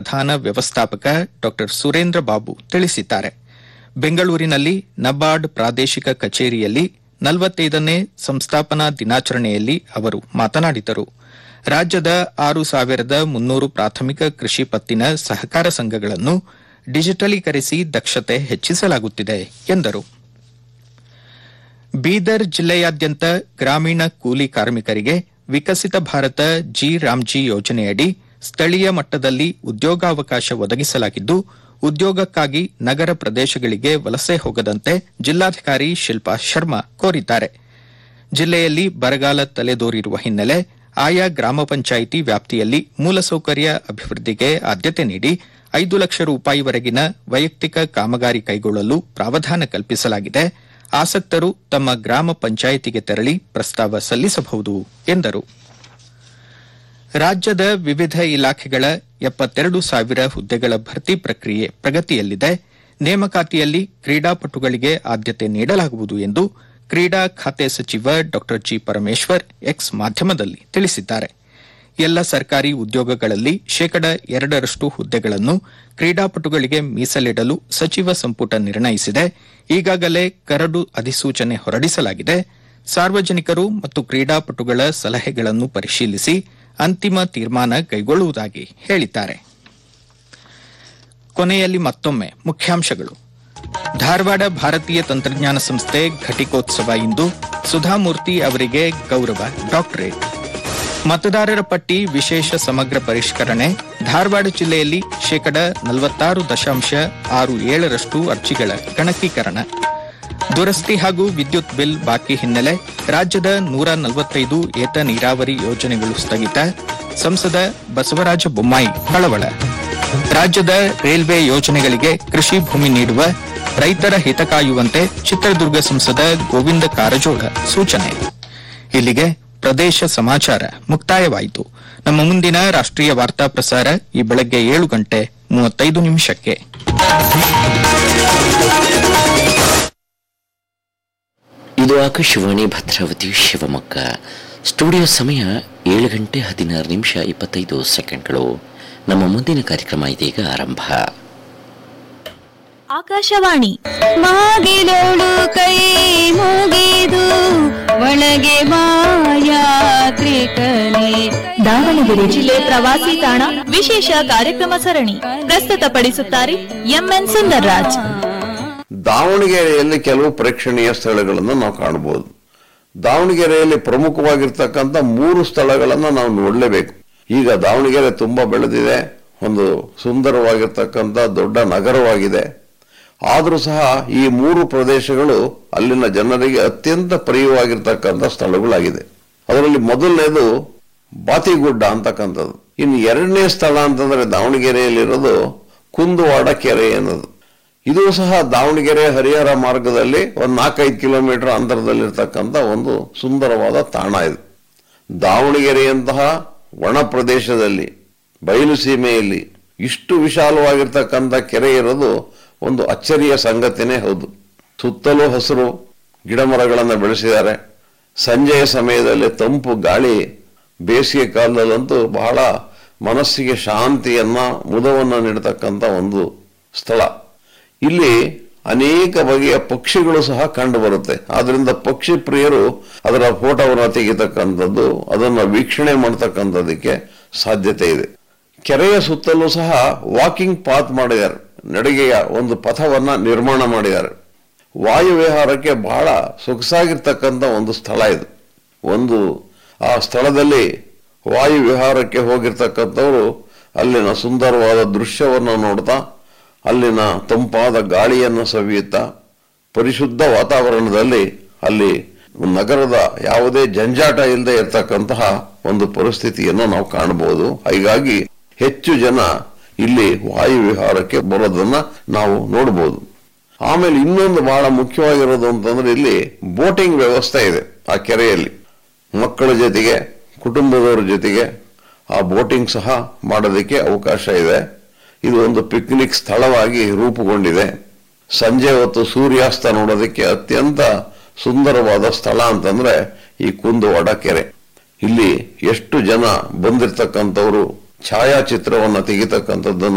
ಪ್ರಧಾನ ವ್ಯವಸ್ಥಾಪಕ ಡಾ ಸುರೇಂದ್ರ ಬಾಬು ತಿಳಿಸಿದ್ದಾರೆ ಬೆಂಗಳೂರಿನಲ್ಲಿ ನಬಾರ್ಡ್ ಪ್ರಾದೇಶಿಕ ಕಚೇರಿಯಲ್ಲಿ ನಲವತ್ತೈದನೇ ಸಂಸ್ಥಾಪನಾ ದಿನಾಚರಣೆಯಲ್ಲಿ ಅವರು ಮಾತನಾಡಿದರು ರಾಜ್ಯದ ಆರು ಸಾವಿರದ ಮುನ್ನೂರು ಪ್ರಾಥಮಿಕ ಕೃಷಿ ಪತ್ತಿನ ಸಹಕಾರ ಸಂಘಗಳನ್ನು ಡಿಜಿಟಲೀಕರಿಸಿ ದಕ್ಷತೆ ಹೆಚ್ಚಿಸಲಾಗುತ್ತಿದೆ ಎಂದರು ಬೀದರ್ ಜಿಲ್ಲೆಯಾದ್ಯಂತ ಗ್ರಾಮೀಣ ಕೂಲಿ ಕಾರ್ಮಿಕರಿಗೆ ವಿಕಸಿತ ಭಾರತ ಜಿ ರಾಮ್ಜಿ ಯೋಜನೆಯಡಿ ಸ್ಥಳೀಯ ಮಟ್ಟದಲ್ಲಿ ಉದ್ಯೋಗಾವಕಾಶ ಒದಗಿಸಲಾಗಿದ್ದು ಉದ್ಯೋಗಕ್ಕಾಗಿ ನಗರ ಪ್ರದೇಶಗಳಿಗೆ ವಲಸೆ ಹೋಗದಂತೆ ಜಿಲ್ಲಾಧಿಕಾರಿ ಶಿಲ್ಪಾ ಶರ್ಮಾ ಕೋರಿದ್ದಾರೆ ಜಿಲ್ಲೆಯಲ್ಲಿ ಬರಗಾಲ ತಲೆದೋರಿರುವ ಹಿನ್ನೆಲೆ ಆಯಾ ಗ್ರಾಮ ಪಂಚಾಯಿತಿ ವ್ಯಾಪ್ತಿಯಲ್ಲಿ ಮೂಲಸೌಕರ್ಯ ಅಭಿವೃದ್ಧಿಗೆ ಆದ್ಯತೆ ನೀಡಿ ಐದು ಲಕ್ಷ ರೂಪಾಯಿವರೆಗಿನ ವೈಯಕ್ತಿಕ ಕಾಮಗಾರಿ ಕೈಗೊಳ್ಳಲು ಪ್ರಾವಧಾನ ಕಲ್ಪಿಸಲಾಗಿದೆ ಆಸಕ್ತರು ತಮ್ಮ ಗ್ರಾಮ ಪಂಚಾಯಿತಿಗೆ ತೆರಳಿ ಪ್ರಸ್ತಾವ ಸಲ್ಲಿಸಬಹುದು ಎಂದರು ರಾಜ್ಯದ ವಿವಿಧ ಇಲಾಖೆಗಳ ಎಪ್ಪತ್ತೆರಡು ಸಾವಿರ ಹುದ್ದೆಗಳ ಭರ್ತಿ ಪ್ರಕ್ರಿಯೆ ಪ್ರಗತಿಯಲ್ಲಿದೆ ನೇಮಕಾತಿಯಲ್ಲಿ ಕ್ರೀಡಾಪಟುಗಳಿಗೆ ಆದ್ಯತೆ ನೀಡಲಾಗುವುದು ಎಂದು ಕ್ರೀಡಾ ಖಾತೆ ಸಚಿವ ಡಾ ಜಿ ಪರಮೇಶ್ವರ್ ಎಕ್ಸ್ ಮಾಧ್ಯಮದಲ್ಲಿ ತಿಳಿಸಿದ್ದಾರೆ ಎಲ್ಲ ಸರ್ಕಾರಿ ಉದ್ಯೋಗಗಳಲ್ಲಿ ಶೇಕಡ ಎರಡರಷ್ಟು ಹುದ್ದೆಗಳನ್ನು ಕ್ರೀಡಾಪಟುಗಳಿಗೆ ಮೀಸಲಿಡಲು ಸಚಿವ ಸಂಪುಟ ನಿರ್ಣಯಿಸಿದೆ ಈಗಾಗಲೇ ಕರಡು ಅಧಿಸೂಚನೆ ಹೊರಡಿಸಲಾಗಿದೆ ಸಾರ್ವಜನಿಕರು ಮತ್ತು ಕ್ರೀಡಾಪಟುಗಳ ಸಲಹೆಗಳನ್ನು ಪರಿಶೀಲಿಸಿ ಅಂತಿಮ ತೀರ್ಮಾನ ಕೈಗೊಳ್ಳುವುದಾಗಿ ಹೇಳಿದ್ದಾರೆ ಕೊನೆಯಲ್ಲಿ ಮತ್ತೊಮ್ಮೆ ಮುಖ್ಯಾಂಶಗಳು ಧಾರವಾಡ ಭಾರತೀಯ ತಂತ್ರಜ್ಞಾನ ಸಂಸ್ಥೆ ಘಟಿಕೋತ್ಸವ ಇಂದು ಸುಧಾಮೂರ್ತಿ ಅವರಿಗೆ ಗೌರವ ಡಾಕ್ಟರೇಟ್ ಮತದಾರರ ಪಟ್ಟಿ ವಿಶೇಷ ಸಮಗ್ರ ಪರಿಷ್ಕರಣೆ ಧಾರವಾಡ ಜಿಲ್ಲೆಯಲ್ಲಿ ಶೇಕಡ ನಲವತ್ತಾರು ದಶಾಂಶ ಆರು ಏಳರಷ್ಟು ಅರ್ಜಿಗಳ ಗಣಕೀಕರಣ ದುರಸ್ತಿ ಹಾಗೂ ವಿದ್ಯುತ್ ಬಿಲ್ ಬಾಕಿ ಹಿನ್ನೆಲೆ ರಾಜ್ಯದ ನೂರ ನಲವತ್ತೈದು ಏತ ನೀರಾವರಿ ಯೋಜನೆಗಳು ಸ್ಥಗಿತ ಸಂಸದ ಬಸವರಾಜ ಬೊಮ್ಮಾಯಿ ಕಳವಳ ರಾಜ್ಯದ ರೈಲ್ವೆ ಯೋಜನೆಗಳಿಗೆ ಕೃಷಿ ಭೂಮಿ ನೀಡುವ ರೈತರ ಹಿತ ಕಾಯುವಂತೆ ಚಿತ್ರದುರ್ಗ ಸಂಸದ ಗೋವಿಂದ ಕಾರಜೋಳ ಸೂಚನೆ ಇಲ್ಲಿಗೆ ಪ್ರದೇಶ ಸಮಾಚಾರ ಮುಕ್ತಾಯವಾಯಿತು ನಮ್ಮ ಮುಂದಿನ ರಾಷ್ಟ್ರೀಯ ವಾರ್ತಾ ಪ್ರಸಾರ ಈ ಬೆಳಗ್ಗೆ ಏಳು ಗಂಟೆ ಮೂವತ್ತೈದು ನಿಮಿಷಕ್ಕೆ ಇದು ಆಕಾಶವಾಣಿ ಭದ್ರಾವತಿ ಶಿವಮೊಗ್ಗ ಸ್ಟುಡಿಯೋ ಸಮಯ ಏಳು ಗಂಟೆ ಹದಿನಾರು ನಿಮಿಷ ಇಪ್ಪತ್ತೈದು ಸೆಕೆಂಡ್ಗಳು ನಮ್ಮ ಮುಂದಿನ ಕಾರ್ಯಕ್ರಮ ಇದೀಗ ಆರಂಭ ಆಕಾಶವಾಣಿ ಮಾಗಿಲೋಳು ಕೈ ಮುಗಿದು ಒಳಗೆ ಮಾಯಾತ್ರಿಕನೇ ದಾವಣಗೆರೆ ಜಿಲ್ಲೆ ಪ್ರವಾಸಿ ತಾಣ ವಿಶೇಷ ಕಾರ್ಯಕ್ರಮ ಸರಣಿ ಪ್ರಸ್ತುತಪಡಿಸುತ್ತಾರೆ ಎಂಎನ್ ಸುಂದರ್ರಾಜ್ ದಾವಣಗೆರೆಯಲ್ಲಿ ಕೆಲವು ಪ್ರೇಕ್ಷಣೀಯ ಸ್ಥಳಗಳನ್ನು ನಾವು ಕಾಣಬಹುದು ದಾವಣಗೆರೆಯಲ್ಲಿ ಪ್ರಮುಖವಾಗಿರ್ತಕ್ಕಂಥ ಮೂರು ಸ್ಥಳಗಳನ್ನು ನಾವು ನೋಡಲೇಬೇಕು ಈಗ ದಾವಣಗೆರೆ ತುಂಬಾ ಬೆಳೆದಿದೆ ಒಂದು ಸುಂದರವಾಗಿರ್ತಕ್ಕಂಥ ದೊಡ್ಡ ನಗರವಾಗಿದೆ ಆದರೂ ಸಹ ಈ ಮೂರು ಪ್ರದೇಶಗಳು ಅಲ್ಲಿನ ಜನರಿಗೆ ಅತ್ಯಂತ ಪ್ರಿಯವಾಗಿರ್ತಕ್ಕಂಥ ಸ್ಥಳಗಳಾಗಿದೆ ಅದರಲ್ಲಿ ಮೊದಲನೇದು ಬಾತಿಗುಡ್ಡ ಅಂತಕ್ಕಂಥದ್ದು ಇನ್ನು ಎರಡನೇ ಸ್ಥಳ ಅಂತಂದ್ರೆ ದಾವಣಗೆರೆಯಲ್ಲಿರೋದು ಕುಂದುವಾಡ ಕೆರೆ ಅನ್ನೋದು ಇದು ಸಹ ದಾವಣಗೆರೆ ಹರಿಹರ ಮಾರ್ಗದಲ್ಲಿ ಒಂದು ನಾಲ್ಕೈದು ಕಿಲೋಮೀಟರ್ ಅಂತರದಲ್ಲಿರ್ತಕ್ಕಂಥ ಒಂದು ಸುಂದರವಾದ ತಾಣ ಇದು ದಾವಣಗೆರೆಯಂತಹ ಒಣ ಪ್ರದೇಶದಲ್ಲಿ ಬಯಲು ಸೀಮೆಯಲ್ಲಿ ಇಷ್ಟು ವಿಶಾಲವಾಗಿರ್ತಕ್ಕಂಥ ಕೆರೆ ಇರೋದು ಒಂದು ಅಚ್ಚರಿಯ ಸಂಗತಿನೇ ಹೌದು ಸುತ್ತಲೂ ಹಸಿರು ಗಿಡ ಮರಗಳನ್ನು ಬೆಳೆಸಿದ್ದಾರೆ ಸಂಜೆಯ ಸಮಯದಲ್ಲಿ ತಂಪು ಗಾಳಿ ಬೇಸಿಗೆ ಕಾಲದಲ್ಲಂತೂ ಬಹಳ ಮನಸ್ಸಿಗೆ ಶಾಂತಿಯನ್ನ ಮುದವನ್ನು ನೀಡತಕ್ಕಂಥ ಒಂದು ಸ್ಥಳ ಇಲ್ಲಿ ಅನೇಕ ಬಗೆಯ ಪಕ್ಷಿಗಳು ಸಹ ಕಂಡು ಬರುತ್ತೆ ಆದ್ರಿಂದ ಪಕ್ಷಿ ಪ್ರಿಯರು ಅದರ ಫೋಟೋವನ್ನು ತೆಗಿತಕ್ಕಂಥದ್ದು ಅದನ್ನು ವೀಕ್ಷಣೆ ಮಾಡತಕ್ಕಂಥದಕ್ಕೆ ಸಾಧ್ಯತೆ ಇದೆ ಕೆರೆಯ ಸುತ್ತಲೂ ಸಹ ವಾಕಿಂಗ್ ಪಾತ್ ಮಾಡಿದ್ದಾರೆ ನಡಿಗೆಯ ಒಂದು ಪಥವನ್ನ ನಿರ್ಮಾಣ ಮಾಡಿದ್ದಾರೆ ವಾಯು ವಿಹಾರಕ್ಕೆ ಬಹಳ ಸೊಗಸಾಗಿರ್ತಕ್ಕಂಥ ಒಂದು ಸ್ಥಳ ಇದು ಒಂದು ಆ ಸ್ಥಳದಲ್ಲಿ ವಾಯು ವಿಹಾರಕ್ಕೆ ಹೋಗಿರ್ತಕ್ಕಂಥವರು ಅಲ್ಲಿನ ಸುಂದರವಾದ ದೃಶ್ಯವನ್ನು ನೋಡ್ತಾ ಅಲ್ಲಿನ ತಂಪಾದ ಗಾಳಿಯನ್ನು ಸವಿಯುತ್ತಾ ಪರಿಶುದ್ಧ ವಾತಾವರಣದಲ್ಲಿ ಅಲ್ಲಿ ನಗರದ ಯಾವುದೇ ಜಂಜಾಟ ಇಲ್ಲದೆ ಇರತಕ್ಕಂತಹ ಒಂದು ಪರಿಸ್ಥಿತಿಯನ್ನು ನಾವು ಕಾಣಬಹುದು ಹೀಗಾಗಿ ಹೆಚ್ಚು ಜನ ಇಲ್ಲಿ ವಾಯು ವಿಹಾರಕ್ಕೆ ಬರೋದನ್ನ ನಾವು ನೋಡಬಹುದು ಆಮೇಲೆ ಇನ್ನೊಂದು ಬಹಳ ಮುಖ್ಯವಾಗಿರೋದು ಅಂತಂದ್ರೆ ಇಲ್ಲಿ ಬೋಟಿಂಗ್ ವ್ಯವಸ್ಥೆ ಇದೆ ಆ ಕೆರೆಯಲ್ಲಿ ಮಕ್ಕಳ ಜೊತೆಗೆ ಕುಟುಂಬದವರ ಜೊತೆಗೆ ಆ ಬೋಟಿಂಗ್ ಸಹ ಮಾಡೋದಕ್ಕೆ ಅವಕಾಶ ಇದೆ ಇದು ಒಂದು ಪಿಕ್ನಿಕ್ ಸ್ಥಳವಾಗಿ ರೂಪುಗೊಂಡಿದೆ ಸಂಜೆ ಹೊತ್ತು ಸೂರ್ಯಾಸ್ತ ನೋಡೋದಕ್ಕೆ ಅತ್ಯಂತ ಸುಂದರವಾದ ಸ್ಥಳ ಅಂತಂದ್ರೆ ಈ ಕುಂದುವಾಡ ಕೆರೆ ಇಲ್ಲಿ ಎಷ್ಟು ಜನ ಬಂದಿರತಕ್ಕಂಥವ್ರು ಛಾಯಾಚಿತ್ರವನ್ನ ತೆಗಿತಕ್ಕಂಥದ್ದನ್ನು